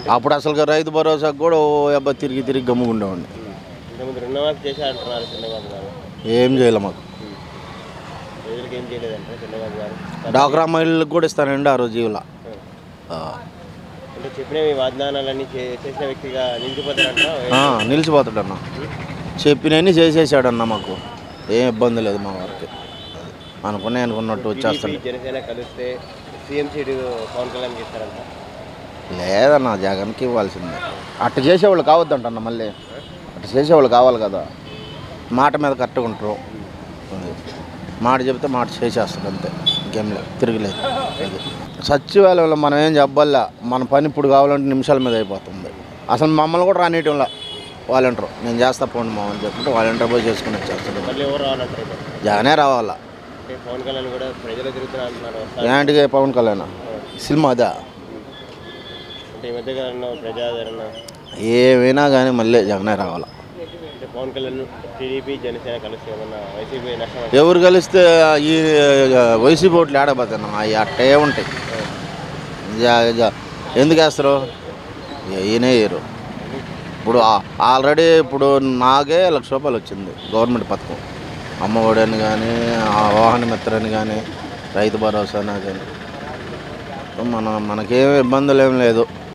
అప్పుడు అసలు రైతు భరోసాకు కూడా ఓ అబ్బా తిరిగి తిరిగి గమ్ముకుండేవాడిని ఇంతకుముందు రుణమాఫీ చేసి అంటున్నారు చంద్రబాబు గారు ఏం చేయలే మాకు ప్రజలకు ఏం చేయలేదంటే చంద్రబాబు గారు డాక్రా మహిళలకు కూడా ఇస్తానండి ఆ రోజు జీవుల అంటే చెప్పిన మీ వాగ్దానాలన్నీ చే- చేసిన వ్యక్తిగా నిలిచిపోతారంటారా నిలిచిపోతాడన్న చెప్పినవన్నీ చేసేసాడన్న మాకు ఏం ఇబ్బంది లేదు మా వారికి అనుకునే అనుకున్నట్టు వచ్చేస్తాడు టీడీపీ జనసేన కలిస్తే సీఎం సీటు పవన్ కళ్యాణ్కి ఇస్తారంట లేదన్న జగన్కి ఇవ్వాల్సిందే అట్ట చేసేవాళ్ళు కావద్దంటన్న మళ్ళీ అట్ట చేసేవాళ్ళు కావాలి కదా మాట మీద కరెక్ట్గా ఉంటారు అది. మాట చెప్తే మాట చేసేస్తాడు అంతే ఇంకేం లేదు తిరగలేదు అది సచివాలయంలో మనం ఏం చెప్పాలా మన పని ఇప్పుడు కావాలంటే నిమిషాల మీద అయిపోతుంది అసలు మమ్మల్ని కూడా రానియటంలా వాలంటీర్ నేను చేస్తా పోండి మా అని చెప్పుకుంటే వాలంటీర్ పోయి చేసుకుని వచ్చేస్తాడు మళ్ళీ ఎవరు రావాలంటారు ఇప్పుడు? జగనే రావాలా అంటే పవన్ కళ్యాణ్ కూడా ప్రజలు తిరుగుతున్నా అంటున్నారు వస్తారు. ఏంటికి పవన్ కళ్యాణ్ సినిమా అదా అంటే ఈ మధ్య కాలంలో ప్రజాదరణ ఏమైనా కానీ మళ్ళీ జగనే రావాలా అంటే పవన్ కళ్యాణ్ టీడీపీ జనసేన కలిస్తే ఏమన్నా వైసీపీ నష్టం ఎవరు కలిస్తే ఈ వైసీపీ ఓట్లు ఆడబోతున్నాం అవి అట్టే ఉంటాయి జా- జా- ఎందుకు వేస్తారు ఈయనే వేయరు ఇప్పుడు ఆ- ఆల్రెడీ ఇప్పుడు నాకే లక్ష రూపాయలు వచ్చింది గవర్నమెంట్ పథకం అమ్మఒడి అని కానీ ఆ వాహన మిత్ర అని కానీ రైతు భరోసా అని కానీ మన మనకేం ఇబ్బందులు ఏం లేదు